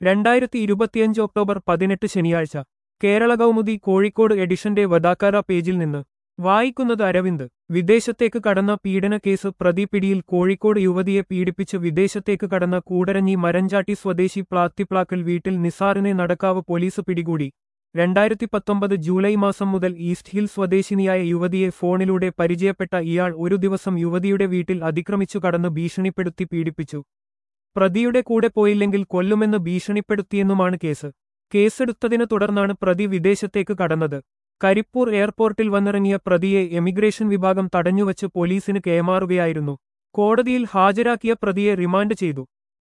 രണ്ടായിരത്തി ഇരുപത്തിയഞ്ച് ഒക്ടോബർ പതിനെട്ട് ശനിയാഴ്ച കേരള കൗമുദി കോഴിക്കോട് എഡിഷന്റെ വദാക്കാര പേജിൽ നിന്ന് വായിക്കുന്നത് അരവിന്ദ് വിദേശത്തേക്ക് കടന്ന പീഡന കേസ് പ്രതി പിടിയിൽ കോഴിക്കോട് യുവതിയെ പീഡിപ്പിച്ച് വിദേശത്തേക്ക് കടന്ന കൂടരഞ്ഞി മരഞ്ചാട്ടി സ്വദേശി പ്ലാത്തിപ്ലാക്കൽ വീട്ടിൽ നിസാറിനെ നടക്കാവ് പോലീസ് പിടികൂടി രണ്ടായിരത്തി പത്തൊമ്പത് ജൂലൈ മാസം മുതൽ ഈസ്റ്റ് ഹിൽ സ്വദേശിനിയായ യുവതിയെ ഫോണിലൂടെ പരിചയപ്പെട്ട ഇയാൾ ഒരു ദിവസം യുവതിയുടെ വീട്ടിൽ അതിക്രമിച്ചു കടന്ന് ഭീഷണിപ്പെടുത്തി പീഡിപ്പിച്ചു പ്രതിയുടെ കൂടെ പോയില്ലെങ്കിൽ കൊല്ലുമെന്ന് ഭീഷണിപ്പെടുത്തിയെന്നുമാണ് കേസ് കേസെടുത്തതിനെ തുടർന്നാണ് പ്രതി വിദേശത്തേക്ക് കടന്നത് കരിപ്പൂർ എയർപോർട്ടിൽ വന്നിറങ്ങിയ പ്രതിയെ എമിഗ്രേഷൻ വിഭാഗം തടഞ്ഞുവച്ച് പോലീസിന് കൈമാറുകയായിരുന്നു കോടതിയിൽ ഹാജരാക്കിയ പ്രതിയെ റിമാൻഡ് ചെയ്തു